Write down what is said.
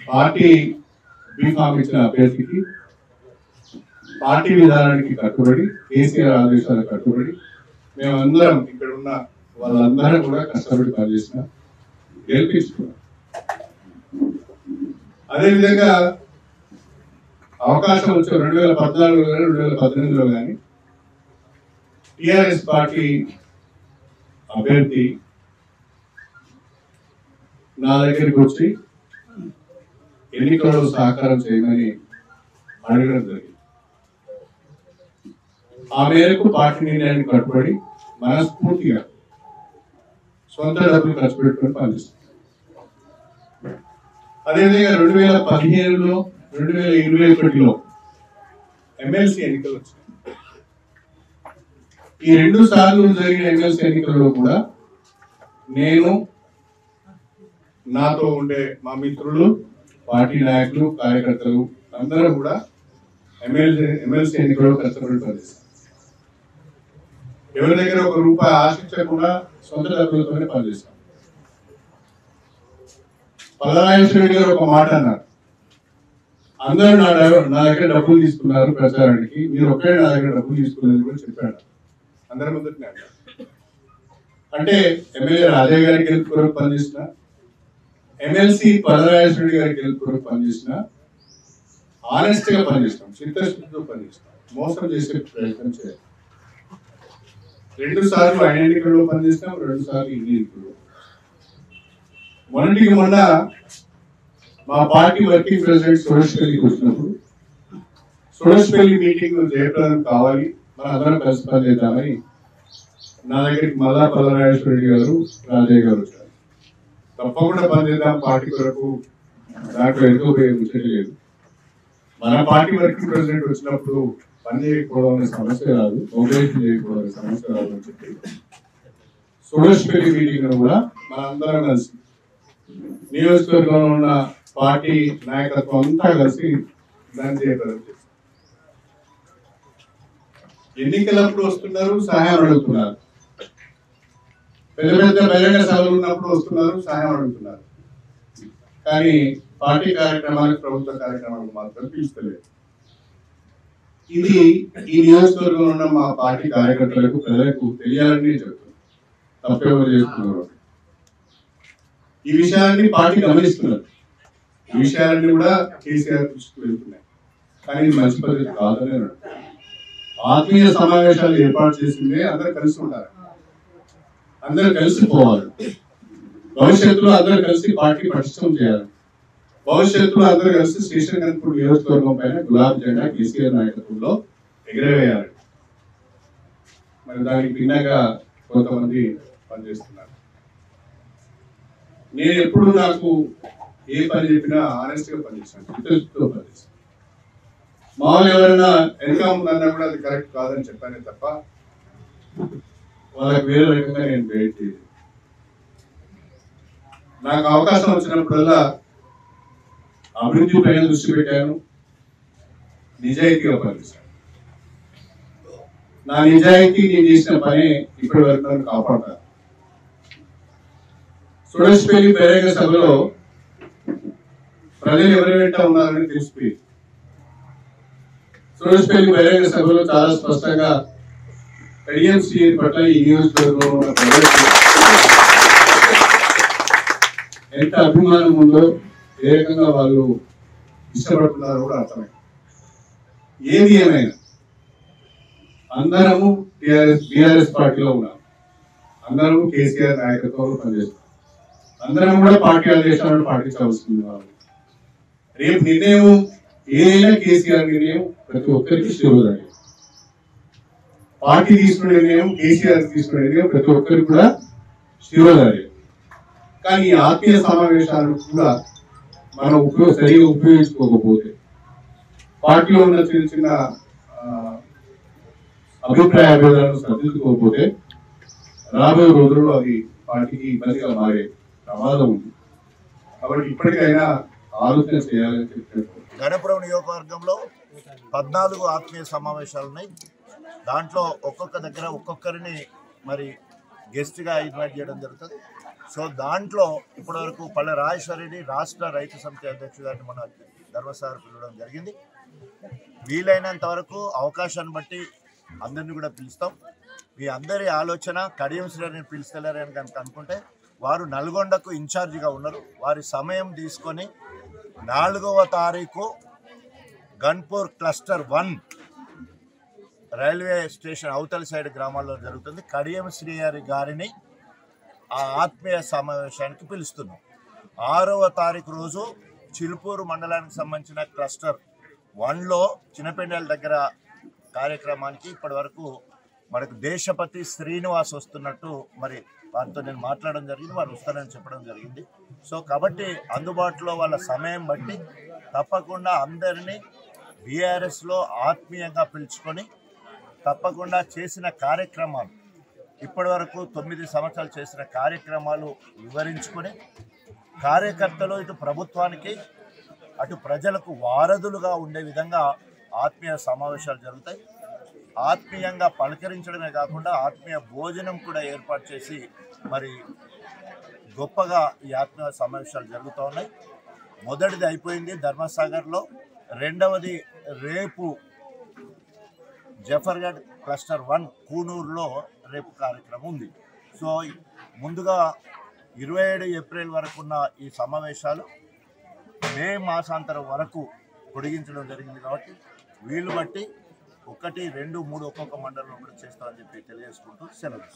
Party B form ఇచ్చిన అభ్యర్థికి party విధానానికి కట్టుబడి కేసీఆర్ ఆదేశాలకు కట్టుబడి మేమందరం ఇక్కడ ఉన్న వాళ్ళందరం కూడా కష్టపడి పనిచేసిన గెలిపించుకున్నాం అదేవిధంగా అవకాశం వచ్చే రెండు వేల పద్నాలుగులో కానీ రెండు వేల పద్దెనిమిదిలో కానీ టిఆర్ఎస్ పార్టీ అభ్యర్థి నా దగ్గరికి వచ్చి ఎన్నికల్లో సహకారం చేయమని అడగడం జరిగింది ఆ మేరకు పార్టీ నిర్ణయానికి కట్టుబడి మనస్ఫూర్తిగా సొంత డబ్బులు ఖర్చు పెట్టుకొని పనిచేస్తాం అదేవిధంగా రెండు వేల పదిహేనులో రెండు వేల ఇరవై ఒకటిలో ఎమ్మెల్సీ ఎన్నికలు వచ్చాయి ఈ రెండు సార్లు జరిగిన ఎమ్మెల్సీ ఎన్నికల్లో కూడా నేను నాతో ఉండే మా మిత్రులు పార్టీ నాయకులు కార్యకర్తలు అందరూ కూడా ఎమ్మెల్సీ ఎమ్మెల్సీ ఎన్నికల్లో కష్టపడి పనిచేస్తాం ఎవరి దగ్గర ఒక రూపాయి ఆశించకుండా సొంత డబ్బులతోనే పనిచేస్తాం పల్లరాజేశ్వరి గారు ఒక మాట అన్నారు అందరూ నా దగ్గర- నా దగ్గర డబ్బులు తీసుకున్నారు ప్రచారానికి మీరు ఒకే నా దగ్గర డబ్బులు తీసుకునేది కూడా చెప్పాడు అందరి ముందుకు అంటే ఎమ్మెల్యే రాజయ్య గారికి గెలుపు కొరకు పనిచేసిన ఎమ్మెల్సీ పల్లరాజేశ్వరి గారికి గెలుపు కొరకు పనిచేసిన ఆనెస్ట్ గా పనిచేస్తాం చిత్తశుద్ధితో పనిచేస్తాం మోసం చేసే ప్రయత్నం చేయాలి రెండు సార్లు ఆయన ఎన్నికల్లో పనిచేస్తాం రెండు సార్లు ఈ ఎన్నికల్లో మొన్నటికి మొన్న మా పార్టీ వర్కింగ్ ప్రెసిడెంట్ సురేష్ పెళ్లికి వచ్చినప్పుడు సురేష్ పెళ్లి మీటింగ్ జయప్రదం కావాలి మన అందరం కలిసి పనిచేద్దామని నా దగ్గరికి మల్లా పల్లరాజేశ్వరి గారు రాజయ్య గారు వచ్చారు తప్పకుండా పనిచేద్దాం పార్టీ కొరకు దాంట్లో ఎంతో ముచ్చట లేదు మన పార్టీ వర్కింగ్ ప్రెసిడెంట్ వచ్చినప్పుడు పని చేయకపోవడం అనే సమస్య రాదు మొబైలేషన్ చేయకపోవడం అనే సమస్య రాదు అని చెప్పి సురేష్ పెళ్లి మీటింగ్ కూడా మన అందరం కలిసి నియోజకవర్గంలో ఉన్న పార్టీ నాయకత్వం అంతా కలిసి దాన్ని చేయగలరు ఎన్నికలప్పుడు వస్తున్నారు సహాయం అడుగుతున్నారు పెద్ద పెద్ద బహిరంగ సభలు ఉన్నప్పుడు వస్తున్నారు సహాయం అడుగుతున్నారు కానీ పార్టీ కార్యక్రమాలకు ప్రభుత్వ కార్యక్రమాలకు మాత్రం పిలుస్తలేదు ఇది ఈ నియోజకవర్గంలో ఉన్న మా పార్టీ కార్యకర్తలకు ప్రజలకు తెలియాలని నేను చెప్తున్నాను తప్పెవరు చేస్తున్నారు ఈ విషయాన్ని పార్టీ గమనిస్తున్నారు ఈ విషయాలన్నీ కూడా కేసీఆర్ దృష్టికి వెళ్తున్నాయి కానీ ఇది మంచి పద్ధతి కాదని అన్నాడు. ఆత్మీయ సమావేశాలు ఏర్పాటు చేసిందే అందరూ కలిసి ఉండాలి అందరూ కలిసిపోవాలి భవిష్యత్తులో అందరూ కలిసి పార్టీ పటిష్టం చేయాలి భవిష్యత్తులో అందరూ కలిసి స్టేషన్ కనుపూర్ నియోజకవర్గం పైన గులాబీ జెండా కేసీఆర్ నాయకత్వంలో ఎగరవేయాలి మరి దానికి భిన్నంగా కొంతమంది పనిచేస్తున్నారు నేను ఎప్పుడు నాకు ఏ పని చెప్పినా ఆనెస్ట్ గా పనిచేస్తాను చిత్తశుద్ధితో పనిచేస్తాను మామూలు ఎవరైనా వెనక ఉందన్నా కూడా అది కరెక్ట్ కాదని చెప్పానే తప్ప వాళ్ళకి వేరే రకంగా నేను వెయిట్ చేయలేదు నాకు అవకాశం వచ్చినప్పుడల్లా అభివృద్ధి పైన దృష్టి పెట్టాను నిజాయితీగా పనిచేశాను నా నిజాయితీ నేను చేసిన పని ఇప్పటి వరకు నన్ను కాపాడతాను సురేష్పల్లి బహిరంగ సభలో ప్రజలు ఎవరి వెంట ఉన్నారని తెలిసిపోయింది సురేష్పల్లి బహిరంగ సభలో చాలా స్పష్టంగా కడియంసీ పట్ల ఈ నియోజకవర్గంలో ఉన్న ప్రజలకు ఎంత అభిమానం ఉందో ఏ రకంగా వాళ్ళు ఇష్టపడుతున్నారో కూడా అర్థమైంది ఏది ఏమైనా అందరము టిఆర్ఎస్ బీఆర్ఎస్ పార్టీలో ఉన్నాం అందరము కేసీఆర్ నాయకత్వంలో పనిచేస్తాం అందరం కూడా పార్టీ ఆదేశాలను పాటించవలసింది వాళ్ళు రేపు నిర్ణయం ఏదైనా కేసీఆర్ నిర్ణయం ప్రతి ఒక్కరికి శిరోధారి పార్టీ తీసుకునే నిర్ణయం కేసీఆర్ తీసుకునే నిర్ణయం ప్రతి ఒక్కరికి కూడా శిరోధారి కానీ ఈ ఆత్మీయ సమావేశాలను కూడా మనం ఉపయోగ సరిగా ఉపయోగించుకోకపోతే పార్టీలో ఉన్న చిన్న చిన్న ఆ, అభిప్రాయ భేదాలను సర్దించుకోకపోతే రాబోయే రోజుల్లో అది పార్టీకి ఇబ్బందిగా మారే ప్రమాదం ఉంది కాబట్టి ఇప్పటికైనా ఆలోచన చేయాలని చెప్పి గణపురం నియోజకవర్గంలో పద్నాలుగు ఆత్మీయ సమావేశాలు ఉన్నాయి దాంట్లో ఒక్కొక్క దగ్గర ఒక్కొక్కరిని మరి గెస్ట్గా ఇన్వైట్ చేయడం జరుగుతుంది సో దాంట్లో ఇప్పటివరకు పల్లె రాజేశ్వరరెడ్డి రాష్ట్ర రైతు సమితి అధ్యక్షుడు గారిని మన ధర్మసాగర్ పిలవడం జరిగింది వీలైనంత వరకు అవకాశాన్ని బట్టి అందరిని కూడా పిలుస్తాం మీ అందరి ఆలోచన కడియం శ్రేణిని పిలుస్తలేరని కనుక అనుకుంటే వారు నల్గొండకు ఇన్ఛార్జిగా ఉన్నారు వారి సమయం తీసుకొని నాలుగవ తారీఖు Ghanpur cluster one railway station అవతల సైడ్ గ్రామాల్లో జరుగుతుంది కడియం శ్రీహరి గారిని ఆ ఆత్మీయ సమావేశానికి పిలుస్తున్నాం ఆరవ తారీఖు రోజు చిలుపూరు మండలానికి సంబంధించిన క్లస్టర్ వన్లో చిన్నపెండల దగ్గర కార్యక్రమానికి ఇప్పటి వరకు మనకు దేశపతి శ్రీనివాస్ వస్తున్నట్టు మరి వారితో నేను మాట్లాడడం జరిగింది వారు వస్తారని చెప్పడం జరిగింది సో కాబట్టి అందుబాటులో వాళ్ళ సమయం బట్టి తప్పకుండా అందరినీ బీఆర్ఎస్లో ఆత్మీయంగా పిలుచుకొని తప్పకుండా చేసిన కార్యక్రమాలు ఇప్పటి వరకు తొమ్మిది సంవత్సరాలు చేసిన కార్యక్రమాలు వివరించుకొని కార్యకర్తలు ఇటు ప్రభుత్వానికి అటు ప్రజలకు వారధులుగా ఉండే విధంగా ఆత్మీయ సమావేశాలు జరుగుతాయి ఆత్మీయంగా పలకరించడమే కాకుండా ఆత్మీయ భోజనం కూడా ఏర్పాటు చేసి మరి గొప్పగా ఈ ఆత్మీయ సమావేశాలు జరుగుతూ ఉన్నాయి మొదటిది అయిపోయింది ధర్మసాగర్లో రెండవది రేపు జఫర్గఢ్ క్లస్టర్ వన్ కూనూరులో రేపు కార్యక్రమం ఉంది సో ముందుగా ఇరవై ఏడు ఏప్రిల్ వరకు ఉన్న ఈ సమావేశాలు మే మాసాంతరం వరకు పొడిగించడం జరిగింది కాబట్టి వీలు బట్టి ఒకటి రెండు మూడు ఒక్కొక్క మండలంలో కూడా చేస్తామని చెప్పి తెలియజేసుకుంటూ సెలవు